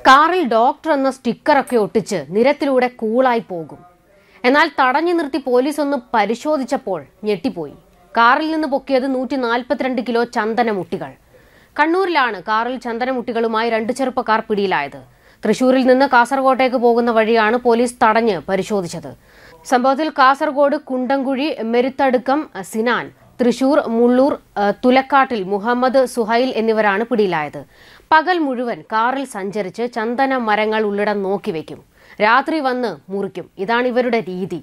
കാറിൽ ഡോക്ടർ എന്ന സ്റ്റിക്കറൊക്കെ ഒട്ടിച്ച് നിരത്തിലൂടെ കൂളായി പോകും എന്നാൽ തടഞ്ഞു നിർത്തി പോലീസ് ഒന്ന് പരിശോധിച്ചപ്പോൾ ഞെട്ടിപ്പോയി കാറിൽ നിന്ന് പൊക്കിയത് നൂറ്റി നാൽപ്പത്തിരണ്ട് കിലോ ചന്ദനമുട്ടികൾ കണ്ണൂരിലാണ് കാറിൽ ചന്ദനമുട്ടികളുമായി രണ്ട് ചെറുപ്പക്കാർ പിടിയിലായത് തൃശൂരിൽ നിന്ന് കാസർഗോട്ടേക്ക് പോകുന്ന വഴിയാണ് പോലീസ് തടഞ്ഞ് പരിശോധിച്ചത് സംഭവത്തിൽ കാസർഗോഡ് കുണ്ടംകുഴി മെരുത്തടുക്കം സിനാൻ തൃശൂർ മുള്ളൂർ ഏഹ്, തുലക്കാട്ടിൽ മുഹമ്മദ് സുഹൈൽ എന്നിവരാണ് പിടിയിലായത് പകൽ മുഴുവൻ കാറിൽ സഞ്ചരിച്ച് ചന്ദന മരങ്ങൾ ഉള്ളിടം നോക്കിവെക്കും രാത്രി വന്ന് മുറിക്കും ഇതാണ് ഇവരുടെ രീതി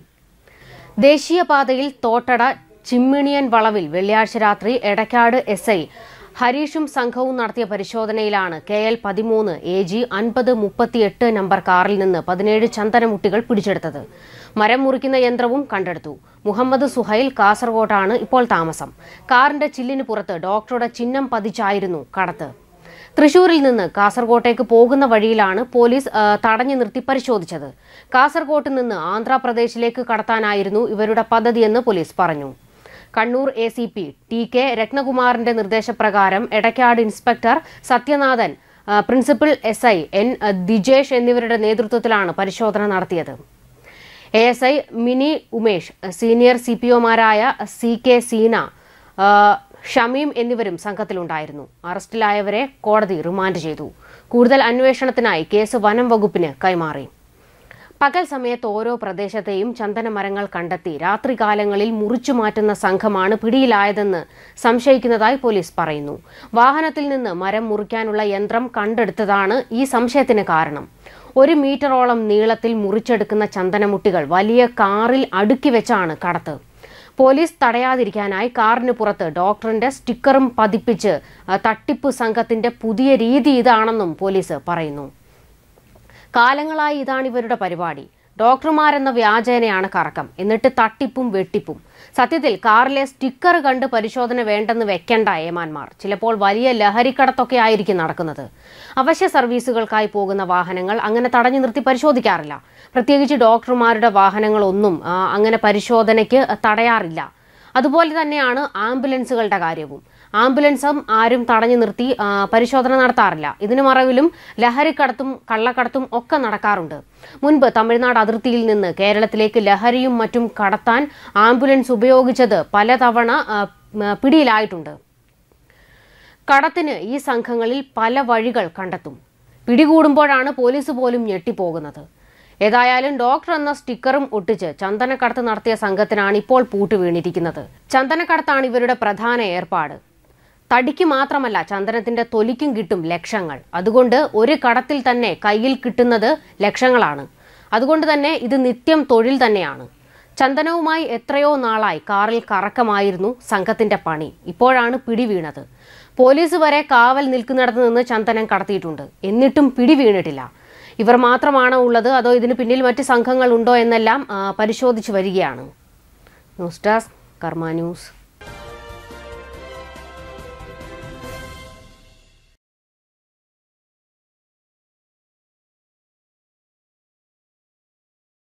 ദേശീയപാതയിൽ തോട്ടട ചിമ്മിണിയൻ വളവിൽ വെള്ളിയാഴ്ച രാത്രി എടക്കാട് എസ് ഐ ഹരീഷും സംഘവും നടത്തിയ പരിശോധനയിലാണ് കെ എൽ പതിമൂന്ന് എ ജി അൻപത് മുപ്പത്തിയെട്ട് നമ്പർ കാറിൽ നിന്ന് പതിനേഴ് ചന്ദനമുട്ടികൾ പിടിച്ചെടുത്തത് മരം മുറിക്കുന്ന യന്ത്രവും കണ്ടെടുത്തു മുഹമ്മദ് സുഹൈൽ കാസർഗോട്ടാണ് ഇപ്പോൾ താമസം കാറിന്റെ ചില്ലിന് പുറത്ത് ഡോക്ടറുടെ ചിഹ്നം പതിച്ചായിരുന്നു കടത്ത് തൃശൂരിൽ നിന്ന് കാസർഗോട്ടേക്ക് പോകുന്ന വഴിയിലാണ് പോലീസ് ആ, തടഞ്ഞു നിർത്തി പരിശോധിച്ചത് കാസർഗോട്ട് നിന്ന് ആന്ധ്രാപ്രദേശിലേക്ക് കടത്താനായിരുന്നു ഇവരുടെ പദ്ധതിയെന്ന് പോലീസ് പറഞ്ഞു Kannur A C P T K രത്നകുമാറിന്റെ നിർദ്ദേശപ്രകാരം എടക്കാട് ഇൻസ്പെക്ടർ സത്യനാഥൻ ആ, principal S I N Dijesh എന്നിവരുടെ നേതൃത്വത്തിലാണ് പരിശോധന നടത്തിയത് A S I Mini Umesh senior C P ഒമാരായ സി കെ സീന ആ, ഷമീം എന്നിവരും സംഘത്തിലുണ്ടായിരുന്നു അറസ്റ്റിലായവരെ കോടതി റിമാൻഡ് ചെയ്തു കൂടുതൽ അന്വേഷണത്തിനായി കേസ് വനം വകുപ്പിന് കൈമാറി പകൽ സമയത്ത് ഓരോ പ്രദേശത്തെയും ചന്ദനമരങ്ങൾ കണ്ടെത്തി രാത്രികാലങ്ങളിൽ മുറിച്ചു മാറ്റുന്ന സംഘമാണ് പിടിയിലായതെന്ന് സംശയിക്കുന്നതായി പോലീസ് പറയുന്നു വാഹനത്തിൽ നിന്ന് മരം മുറിക്കാനുള്ള യന്ത്രം കണ്ടെടുത്തതാണ് ഈ സംശയത്തിന് കാരണം ഒരു മീറ്ററോളം നീളത്തിൽ മുറിച്ചെടുക്കുന്ന ചന്ദനമുട്ടികൾ വലിയ കാറിൽ അടുക്കി വെച്ചാണ് കടത്ത് പോലീസ് തടയാതിരിക്കാനായി കാറിന് പുറത്ത് ഡോക്ടറിന്റെ സ്റ്റിക്കറും പതിപ്പിച്ച് ആ, തട്ടിപ്പ് സംഘത്തിന്റെ പുതിയ രീതി ഇതാണെന്നും പോലീസ് പറയുന്നു കാലങ്ങളായി ഇതാണ് ഇവരുടെ പരിപാടി ഡോക്ടർമാരെന്ന വ്യാജേനയാണ് കറക്കം എന്നിട്ട് തട്ടിപ്പും വെട്ടിപ്പും സത്യത്തിൽ കാറിലെ സ്റ്റിക്കർ കണ്ട് പരിശോധന വേണ്ടെന്ന് വെക്കേണ്ട ഏമാന്മാർ ചിലപ്പോൾ വലിയ ലഹരിക്കടത്തൊക്കെ ആയിരിക്കും നടക്കുന്നത് അവശ്യ സർവീസുകൾക്കായി പോകുന്ന വാഹനങ്ങൾ അങ്ങനെ തടഞ്ഞു നിർത്തി പരിശോധിക്കാറില്ല പ്രത്യേകിച്ച് ഡോക്ടർമാരുടെ വാഹനങ്ങളൊന്നും ആ, അങ്ങനെ പരിശോധനയ്ക്ക് തടയാറില്ല അതുപോലെ തന്നെയാണ് ആംബുലൻസുകളുടെ കാര്യവും ആംബുലൻസും ആരും തടഞ്ഞു നിർത്തി ആ, പരിശോധന നടത്താറില്ല ഇതിനു മറവിലും ലഹരിക്കടത്തും കള്ളക്കടത്തും ഒക്കെ നടക്കാറുണ്ട് മുൻപ് തമിഴ്നാട് അതിർത്തിയിൽ നിന്ന് കേരളത്തിലേക്ക് ലഹരിയും മറ്റും കടത്താൻ ആംബുലൻസ് ഉപയോഗിച്ചത് പലതവണ ആ, മ, പിടിയിലായിട്ടുണ്ട് കടത്തിന് ഈ സംഘങ്ങളിൽ പല വഴികൾ കണ്ടെത്തും പിടികൂടുമ്പോഴാണ് പോലീസ് പോലും ഞെട്ടിപ്പോകുന്നത് ഏതായാലും ഡോക്ടർ എന്ന സ്റ്റിക്കറും ഒട്ടിച്ച് ചന്ദനക്കടത്ത് നടത്തിയ സംഘത്തിനാണ് ഇപ്പോൾ പൂട്ട് വീണിരിക്കുന്നത് ചന്ദനക്കടത്താണ് ഇവരുടെ പ്രധാന ഏർപ്പാട് തടിക്ക് മാത്രമല്ല ചന്ദനത്തിന്റെ തൊലിക്കും കിട്ടും ലക്ഷങ്ങൾ അതുകൊണ്ട് ഒരു കടത്തിൽ തന്നെ കയ്യിൽ കിട്ടുന്നത് ലക്ഷങ്ങളാണ് അതുകൊണ്ട് തന്നെ ഇത് നിത്യം തൊഴിൽ തന്നെയാണ് ചന്ദനവുമായി എത്രയോ നാളായി കാറിൽ കറക്കമായിരുന്നു സംഘത്തിന്റെ പണി ഇപ്പോഴാണ് പിടി വീണത് പോലീസ് വരെ കാവൽ നിൽക്കുന്നിടത്ത് നിന്ന് ചന്ദനം കടത്തിയിട്ടുണ്ട് എന്നിട്ടും പിടി വീണിട്ടില്ല ഇവർ മാത്രമാണോ ഉള്ളത് അതോ ഇതിന് പിന്നിൽ മറ്റ് സംഘങ്ങൾ ഉണ്ടോ എന്നെല്ലാം ആ, പരിശോധിച്ചു വരികയാണ് ന്യൂസ് ഡെസ്ക് കർമ്മ ന്യൂസ്